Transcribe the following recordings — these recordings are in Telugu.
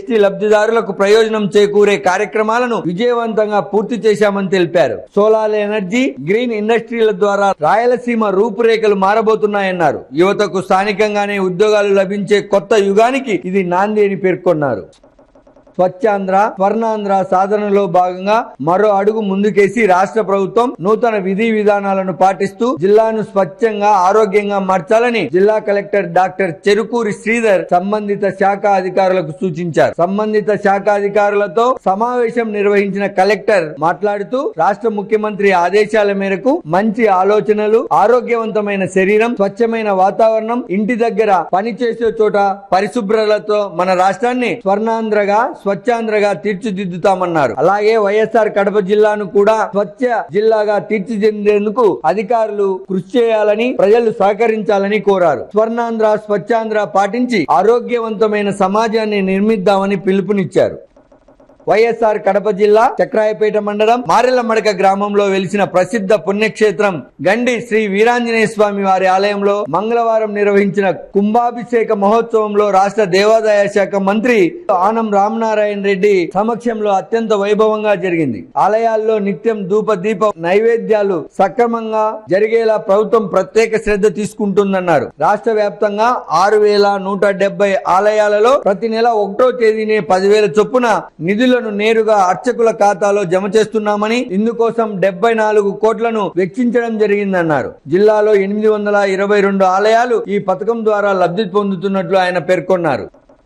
ఎస్టీ లబ్ధిదారులకు ప్రయోజనం చేకూరే కార్యక్రమాలను విజయవంతంగా పూర్తి చేశామని తెలిపారు సోలార్ ఎనర్జీ గ్రీన్ ఇండస్ట్రీల ద్వారా రాయలసీమ రూపురేఖలు మారబోతున్నాయన్నారు యువతకు స్థానికంగానే ఉద్యోగాలు లభించే కొత్త యుగానికి ఇది నాంది అని పేర్కొన్నారు స్వచ్ఛాంధ్ర స్వర్ణాంధ్ర సాధనలో భాగంగా మరో అడుగు ముందుకేసి రాష్ట్ర ప్రభుత్వం నూతన విధి విధానాలను పాటిస్తూ జిల్లాను స్వచ్ఛంగా ఆరోగ్యంగా మార్చాలని జిల్లా కలెక్టర్ డాక్టర్ చెరుకూరి శ్రీధర్ సంబంధిత శాఖ అధికారులకు సూచించారు సంబంధిత శాఖ అధికారులతో సమావేశం నిర్వహించిన కలెక్టర్ మాట్లాడుతూ రాష్ట్ర ముఖ్యమంత్రి ఆదేశాల మేరకు మంచి ఆలోచనలు ఆరోగ్యవంతమైన శరీరం స్వచ్ఛమైన వాతావరణం ఇంటి దగ్గర పనిచేసే చోట పరిశుభ్రతతో మన రాష్ట్రాన్ని స్వర్ణాంధ్రగా స్వచ్ఛాంధ్రగా తీర్చిదిద్దుతామన్నారు అలాగే వైఎస్ఆర్ కడప జిల్లాను కూడా స్వచ్ఛ జిల్లాగా తీర్చిదిద్దేందుకు అధికారులు కృషి చేయాలని ప్రజలు సహకరించాలని కోరారు స్వర్ణాంధ్ర స్వచ్ఛాంధ్ర పాటించి ఆరోగ్యవంతమైన సమాజాన్ని నిర్మిద్దామని పిలుపునిచ్చారు వైఎస్ఆర్ కడప జిల్లా చక్రాయపేట మండలం మారెల్లమడక గ్రామంలో వెలిసిన ప్రసిద్ధ పుణ్యక్షేత్రం గండి శ్రీ వీరాంజనేయ స్వామి వారి ఆలయంలో మంగళవారం నిర్వహించిన కుంభాభిషేక మహోత్సవంలో రాష్ట్ర దేవాదాయ శాఖ మంత్రి ఆనం రామనారాయణ రెడ్డి సమక్షంలో అత్యంత వైభవంగా జరిగింది ఆలయాల్లో నిత్యం ధూప దీప నైవేద్యాలు సక్రమంగా జరిగేలా ప్రభుత్వం ప్రత్యేక శ్రద్ధ తీసుకుంటుందన్నారు రాష్ట్ర వ్యాప్తంగా ఆరు వేల నూట డెబ్బై ఆలయాలలో ప్రతి నెల ఒకటో తేదీనే పదివేల చొప్పున నిధులను నేరుగా అర్చకుల ఖాతాలో జమ చేస్తున్నామని ఇందుకోసం డెబ్బై నాలుగు కోట్లను వెచ్చించడం జరిగిందన్నారు జిల్లాలో ఎనిమిది వందల ఇరవై రెండు ఆలయాలు ఈ పథకం ద్వారా లబ్ధి పొందుతున్నట్లు ఆయన పేర్కొన్నారు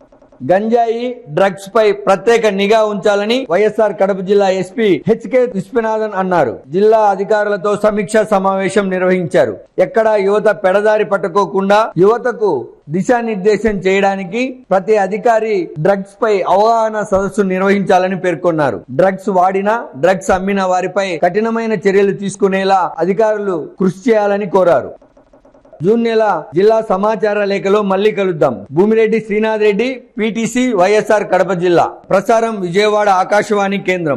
గంజాయి డ్రగ్స్ పై ప్రత్యేక నిఘా ఉంచాలని వైఎస్ఆర్ కడప జిల్లా ఎస్పీ హెచ్కే విశ్వనాథన్ అన్నారు జిల్లా అధికారులతో సమీక్షా సమావేశం నిర్వహించారు ఎక్కడా యువత పెడదారి పట్టుకోకుండా యువతకు దిశానిర్దేశం చేయడానికి ప్రతి అధికారి డ్రగ్స్ పై అవగాహన సదస్సు నిర్వహించాలని పేర్కొన్నారు డ్రగ్స్ వాడిన డ్రగ్స్ అమ్మిన వారిపై కఠినమైన చర్యలు తీసుకునేలా అధికారులు కృషి చేయాలని కోరారు జూన్ నెల జిల్లా సమాచార లేఖలో మళ్ళీ కలుద్దాం భూమిరెడ్డి శ్రీనాథ్ రెడ్డి పిటిసి వైఎస్ఆర్ కడప జిల్లా ప్రసారం విజయవాడ ఆకాశవాణి కేంద్రం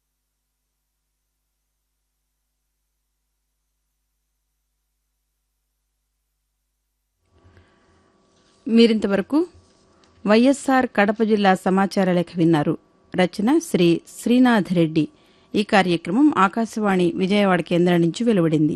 మీరింతవరకు వైఎస్ఆర్ కడప జిల్లా సమాచార లేఖ విన్నారు రచన శ్రీ శ్రీనాథ్ రెడ్డి ఈ కార్యక్రమం ఆకాశవాణి విజయవాడ కేంద్రం నుంచి వెలువడింది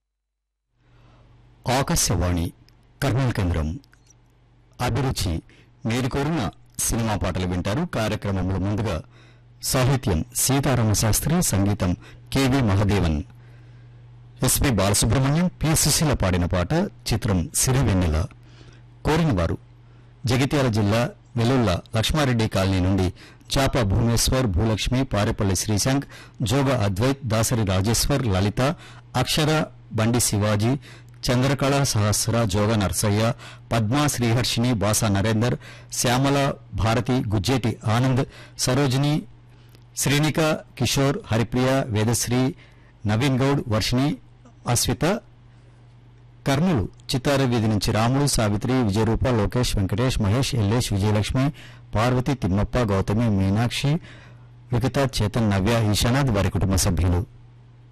ఆకాశవాణి కర్నూలు కేంద్రం అభిరుచి మీరు కోరిన సినిమా పాటలు వింటారు కార్యక్రమంలో ముందుగా సాహిత్యం సీతారామ శాస్త్రి సంగీతం KV Mahadevan SP Balasubrahmanyam P Susheela పాడిన పాట చిత్రం సిరివెన్నెల కోరిన వారు జగిత్యాల జిల్లా వెల్లుల్ల లక్ష్మారెడ్డి కాలనీ నుండి చాప భువనేశ్వర్ భూలక్ష్మి పారేపల్లి శ్రీశాంక్ జోగ అద్వైత్ దాసరి రాజేశ్వర్ లలిత అక్షర బండి శివాజీ చంద్రకళ సహస్ర జోగ నర్సయ్య పద్మా శ్రీహర్షిని బాసా నరేందర్ శ్యామల భారతి గుజ్జేటి ఆనంద్ సరోజిని శ్రీనిక కిషోర్ హరిప్రియ వేదశ్రీ నవీన్ గౌడ్ వర్షిణి అస్విత కర్నూలు చిత్తార వీధి నుంచి రాముడు సావిత్రి విజయరూప లోకేష్ వెంకటేష్ మహేష్ ఎల్లేష్ విజయలక్ష్మి పార్వతి తిమ్మప్ప గౌతమి మీనాక్షి వికత చేతన్ నవ్య ఈశానాథ్ వారి కుటుంబ సభ్యులు